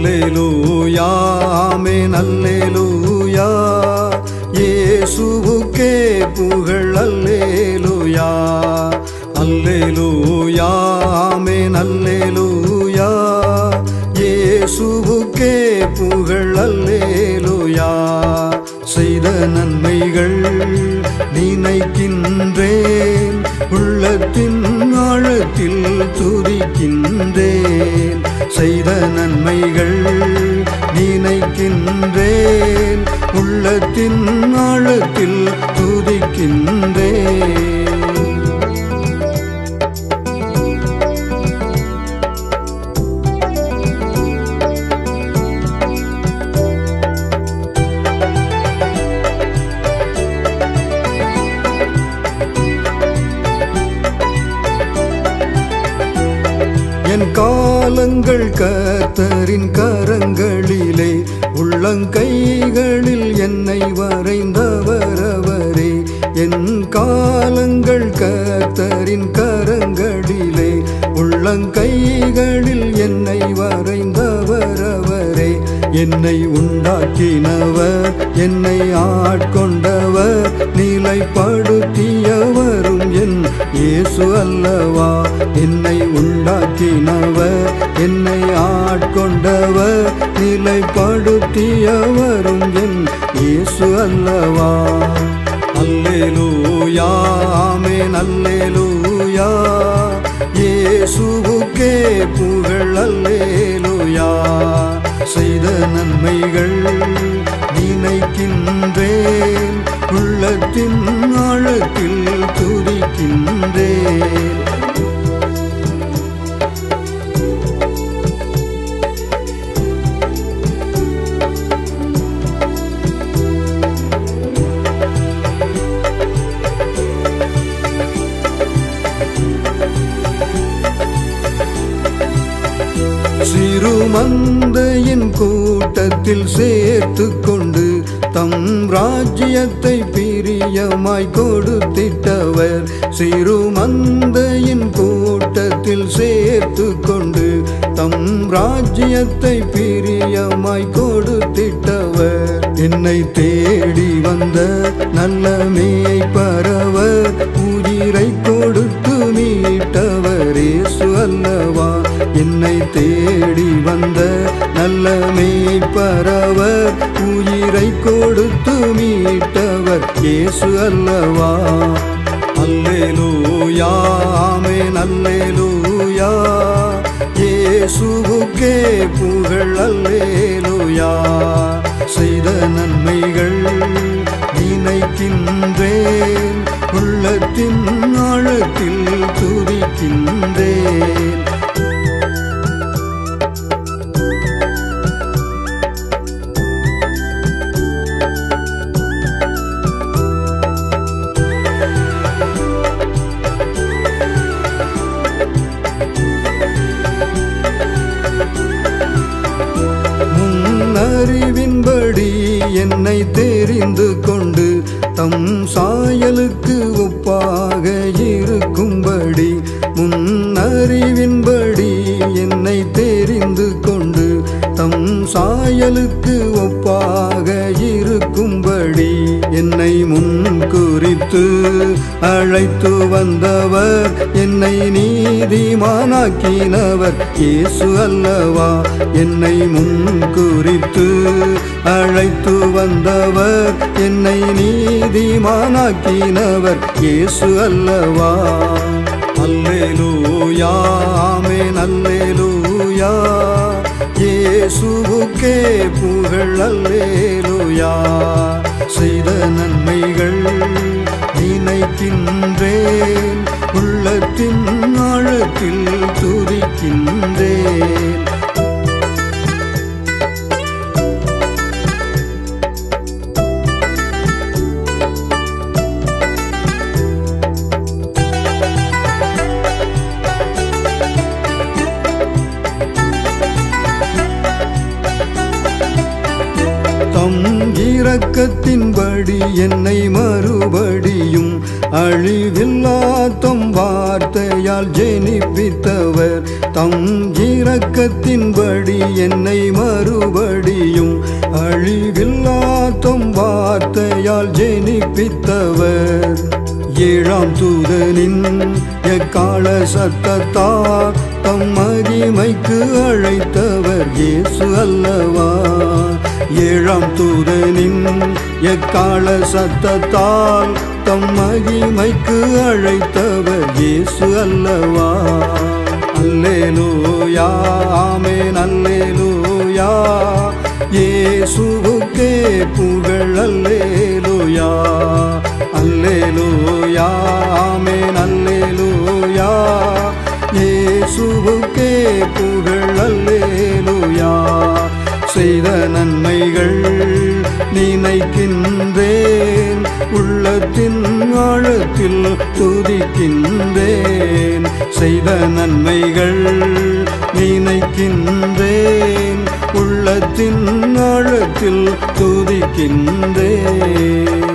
அல்லேலூயா ஆமென் அல்லேலூயா இயேசுவுக்கே புகழ் அல்லேலூயா அல்லேலூயா ஆமென் அல்லேலூயா இயேசுவுக்கே புகழ் அல்லேலூயா செய்த நன்மைகள் நினைக்கின்றேன் உள்ளத்தின் ஆழத்தில் துதிக்கின்றேன் செய்த நன்மைகள் நினைக்கின்றேன் உள்ளத்தின் ஆழத்தில் துதிக்கின்றேன் என் காலங்கள் கர்த்தரின் கரங்களிலே உள்ளங்கைகளில் என்னை வரைந்தவர் அவரே என் காலங்கள் கர்த்தரின் கரங்களிலே உள்ளங்கைகளில் என்னை வரைந்தவர் அவரே என்னை உண்டாக்கினவர் என்னை ஆட்கொண்டவர் நிலைப்படுத்தியவரும் என் இயேசு அல்லவா என்னை உண்டாக்கினவர் என்னை ஆட்கொண்டவர் நிலைப்படுத்தியவரும் என் இயேசு அல்லவா அல்லேலூயா ஆமென் அல்லேலூயா இயேசுவுக்கே புகழ் அல்லேலூயா செய்த நன்மைகள் நினைக்கின்றேன் உள்ளத்தின் ஆழத்தில் துதிக்கின்றேன் சிறுமந்தையின் கூட்டத்தில் சேர்த்து கொண்டு தம் ராஜ்யத்தை பிரியமாய் கொடுத்திட்டவர் சிறுமந்தையின் கூட்டத்தில் சேர்த்து கொண்டு தம் ராஜ்யத்தை பிரியமாய் கொடுத்திட்டவர் என்னை தேடி வந்த நல்ல மேய்ப்பரவர் உயிரை கொடுத்து மீட்டவர் இயேசு அல்லவா என்னை தேடி வந்த நல்ல மேய்ப்பரவர் உயிரை கொடுத்து மீட்டவர் இயேசு அல்லவா அல்லேலூயா ஆமென் அல்லேலூயா இயேசுவுக்கே புகழ் அல்லேலூயா செய்த நன்மைகள் நினைக்கின்றேன் உள்ளத்தின் ஆழத்தில் துதிக்கின்றேன் முன்னறிவின்படி என்னை தெரிந்து கொண்டு தம் சாயலுக்கு ஒப்பாக இருக்கும்படி முன்னறிவின்படி என்னை தெரிந்து கொண்டு தம் சாயலுக்கு ஒப்பாக இருக்கும்படி என்னை முன் குறித்து அழைத்து வந்தவர் என்னை நீதிமானாக்கினவர் இயேசு அல்லவா என்னை முன் குறித்து அழைத்து வந்தவர் என்னை நீதிமானாக்கினவர் இயேசு அல்லவா அல்லேலூயா ஆமென் அல்லேலூயா இயேசுவுக்கே புகழ் அல்லேலூயா செய்த நன்மைகள் நினைக்கின்றேன் உள்ளத்தின் ஆழத்தில் துதிக்கின்றேன் தம் இரக்கத்தின்படி என்னை மறுபடியும் அழிவில்லா தம் வார்த்தையால் ஜெனிப்பித்தவர் தம் இரக்கத்தின்படி என்னை மறுபடியும் அழிவில்லா தம் வார்த்தையால் ஜெனிப்பித்தவர் ஏழாம் தூதனின் எக்கால சத்தத்தார் தம் மகிமைக்கு அழைத்தவர் இயேசு அல்லவா ஏழாம் தூதனின் எக்கால சத்தத்தால் தம் மகிமைக்கு அழைத்தவர் இயேசு அல்லவா அல்லேலூயா ஆமென் அல்லேலூயா இயேசுவுக்கே புகழ் அல்லேலூயா அல்லேலூயா ஆமென் அல்லேலூயா இயேசுவுக்கே புகழ் அல்லேலூயா செய்த நன்மைகள் நினைக்கின்றேன் உள்ளத்தின் ஆழத்தில் துதிக்கின்றேன் செய்த நன்மைகள் நினைக்கின்றேன் உள்ளத்தின் ஆழத்தில் துதிக்கின்றேன்